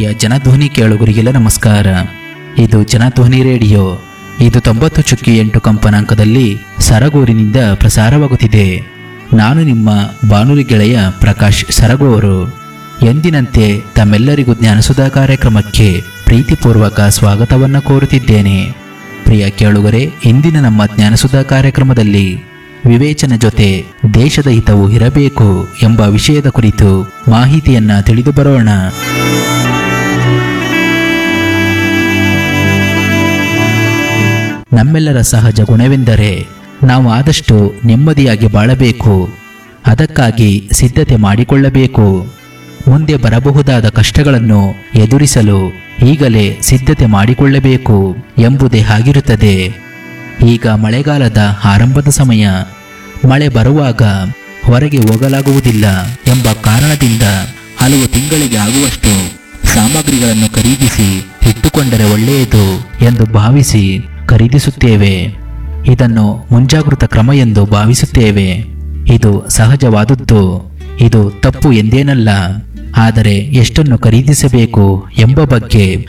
ಜನಧ್ವನಿ ಕೇಳುಗರಿಗೆಲ್ಲ ನಮಸ್ಕಾರ ಇದು ಜನಧ್ವನಿ ರೇಡಿಯೋ ಇದು ತೊಂಬತ್ತು ಚುಕ್ಕಿ ಎಂಟು ಕಂಪನಾಂಕದಲ್ಲಿ ಸರಗೂರಿನಿಂದ ಪ್ರಸಾರವಾಗುತ್ತಿದೆ ನಾನು ನಿಮ್ಮ ಬಾನುಲಿ ಗೆಳೆಯ ಪ್ರಕಾಶ್ ಸರಗೂರು ಎಂದಿನಂತೆ ತಮ್ಮೆಲ್ಲರಿಗೂ ಜ್ಞಾನಸುಧಾ ಕಾರ್ಯಕ್ರಮಕ್ಕೆ ಪ್ರೀತಿಪೂರ್ವಕ ಸ್ವಾಗತವನ್ನು ಕೋರುತ್ತಿದ್ದೇನೆ ಪ್ರಿಯ ಕೇಳುಗರೆ ಇಂದಿನ ನಮ್ಮ ಜ್ಞಾನಸುಧಾ ಕಾರ್ಯಕ್ರಮದಲ್ಲಿ ವಿವೇಚನೆ ಜೊತೆ ದೇಶದ ಹಿತವು ಇರಬೇಕು ಎಂಬ ವಿಷಯದ ಕುರಿತು ಮಾಹಿತಿಯನ್ನ ತಿಳಿದು ಬರೋಣ ನಮ್ಮೆಲ್ಲರ ಸಹಜ ಗುಣವೆಂದರೆ ನಾವು ಆದಷ್ಟು ನೆಮ್ಮದಿಯಾಗಿ ಬಾಳಬೇಕು ಅದಕ್ಕಾಗಿ ಸಿದ್ಧತೆ ಮಾಡಿಕೊಳ್ಳಬೇಕು ಮುಂದೆ ಬರಬಹುದಾದ ಕಷ್ಟಗಳನ್ನು ಎದುರಿಸಲು ಈಗಲೇ ಸಿದ್ಧತೆ ಮಾಡಿಕೊಳ್ಳಬೇಕು ಎಂಬುದೇ ಆಗಿರುತ್ತದೆ ಈಗ ಮಳೆಗಾಲದ ಆರಂಭದ ಸಮಯ ಮಳೆ ಬರುವಾಗ ಹೊರಗೆ ಹೋಗಲಾಗುವುದಿಲ್ಲ ಎಂಬ ಕಾರಣದಿಂದ ಹಲವು ತಿಂಗಳಿಗೆ ಆಗುವಷ್ಟು ಸಾಮಗ್ರಿಗಳನ್ನು ಖರೀದಿಸಿ ಇಟ್ಟುಕೊಂಡರೆ ಒಳ್ಳೆಯದು ಎಂದು ಭಾವಿಸಿ ಖರೀದಿಸುತ್ತೇವೆ ಇದನ್ನು ಮುಂಜಾಗೃತ ಕ್ರಮ ಎಂದು ಭಾವಿಸುತ್ತೇವೆ ಇದು ಸಹಜವಾದದ್ದು ಇದು ತಪ್ಪು ಎಂದೇನಲ್ಲ ಆದರೆ ಎಷ್ಟನ್ನು ಖರೀದಿಸಬೇಕು ಎಂಬ ಬಗ್ಗೆ